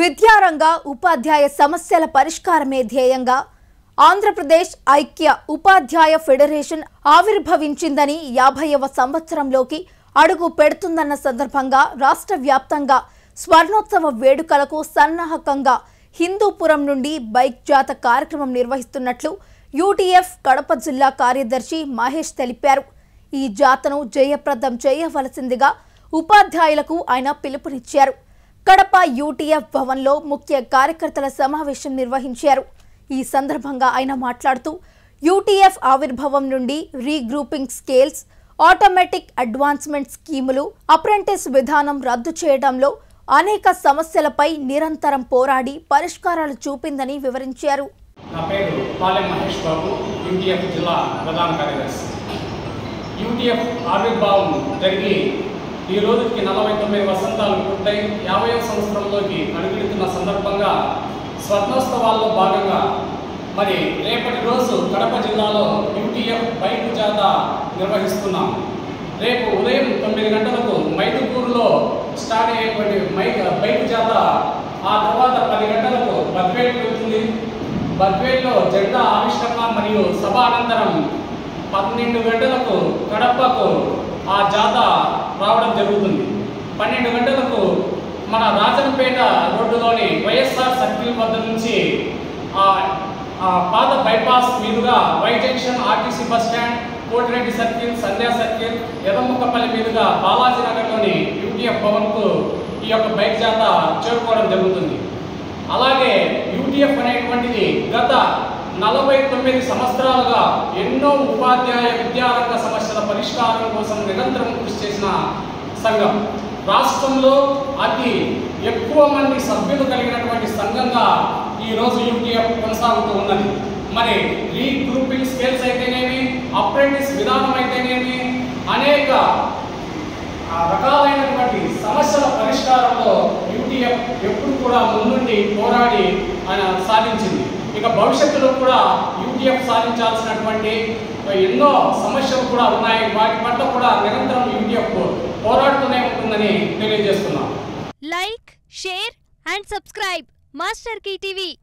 విద్యారంగ ఉపాధ్యాయ సమస్యల పరిష్కారమే ధ్యేయంగా ఆంధ్రప్రదేశ్ ఐక్య ఉపాధ్యాయ ఫెడరేషన్ ఆవిర్భవించిందని యాభైవ సంవత్సరంలోకి అడుగు పెడుతుందన్న సందర్భంగా రాష్ట్ర వ్యాప్తంగా స్వర్ణోత్సవ వేడుకలకు సన్నాహకంగా హిందూపురం నుండి బైక్ జాత కార్యక్రమం నిర్వహిస్తున్నట్లు యూటీఎఫ్ కడప జిల్లా కార్యదర్శి మహేష్ తెలిపారు ఈ జాతను జయప్రదం చేయవలసిందిగా ఉపాధ్యాయులకు ఆయన పిలుపునిచ్చారు కడప యూటీఎఫ్ భవన్లో ముఖ్య కార్యకర్తల సమావేశం నిర్వహించారు ఈ సందర్భంగా ఆయన మాట్లాడుతూ యూటీఎఫ్ ఆవిర్భావం నుండి రీగ్రూపింగ్ స్కేల్స్ ఆటోమేటిక్ అడ్వాన్స్మెంట్ స్కీములు అప్రెంటిస్ విధానం రద్దు చేయడంలో అనేక సమస్యలపై నిరంతరం పోరాడి పరిష్కారాలు చూపిందని వివరించారు నా పేరు పాలెం మహేష్ బాబు యూటీఎఫ్ జిల్లా ప్రధాన కార్యదర్శి యూటీఎఫ్ ఆవిర్భావం జరిగి ఈ రోజుకి నలభై తొమ్మిది వసంతాలు పూర్తయి యాభై సంవత్సరంలోకి అడుగుతున్న సందర్భంగా స్వర్ణోత్సవాల్లో భాగంగా మరి రేపటి రోజు కడప జిల్లాలో యూటీఎఫ్ బైక్ జాత నిర్వహిస్తున్నాం రేపు ఉదయం తొమ్మిది గంటలకు మైదుకూరులో స్టార్ట్ అయ్యేటువంటి మైక్ బైక్ జాత ఆ తర్వాత పది గంటలకు బద్వేలు వెళ్తుంది బద్వేల్లో జెండా ఆవిష్కరణ మరియు సభ అనంతరం పన్నెండు గంటలకు కడపకు ఆ జాత రావడం జరుగుతుంది పన్నెండు గంటలకు మన రాజంపేట రోడ్డులోని వైఎస్ఆర్ సర్కిల్ వద్ద నుంచి ఆ ఆ పాత బైపాస్ మీదుగా Y junction RTC bus stand Kotireddy circle Sandhya circle Erramukkapalli మీదుగా బాలాజీ నగర్లోని యూటీఎఫ్ భవన్కు ఈ యొక్క బైక్ జాత చేరుకోవడం జరుగుతుంది అలాగే యూటీఎఫ్ అనేటువంటిది గత నలభై తొమ్మిది సంవత్సరాలుగా ఎన్నో ఉపాధ్యాయ విద్యారంగ సమస్యల పరిష్కారం కోసం నిరంతరం కృషి చేసిన సంఘం రాష్ట్రంలో అతి ఎక్కువ మంది సభ్యులు కలిగినటువంటి సంఘంగా ఈరోజు యూటీఎఫ్ కొనసాగుతూ ఉన్నది మరి రీగ్రూపింగ్ స్కేల్స్ అయితేనేమి అప్రెంటిస్ విధానం అయితేనేమి అనేక ఆ రకాలైనటువంటి సమస్యల పరిష్కారంలో యూటీఎఫ్ ఎప్పుడు కూడా ముందుండి పోరాడి ఆయన సాధించింది ఇక భవిష్యత్తులో కూడా యూటీఎఫ్ సాధించాల్సినటువంటి ఎన్నో సమస్యలు కూడా ఉన్నాయి వాటి పట్ల కూడా నిరంతరం యూటీఎఫ్ పోరాడుతూనే ఉంటుందని తెలియజేస్తున్నాం like share and subscribe master TV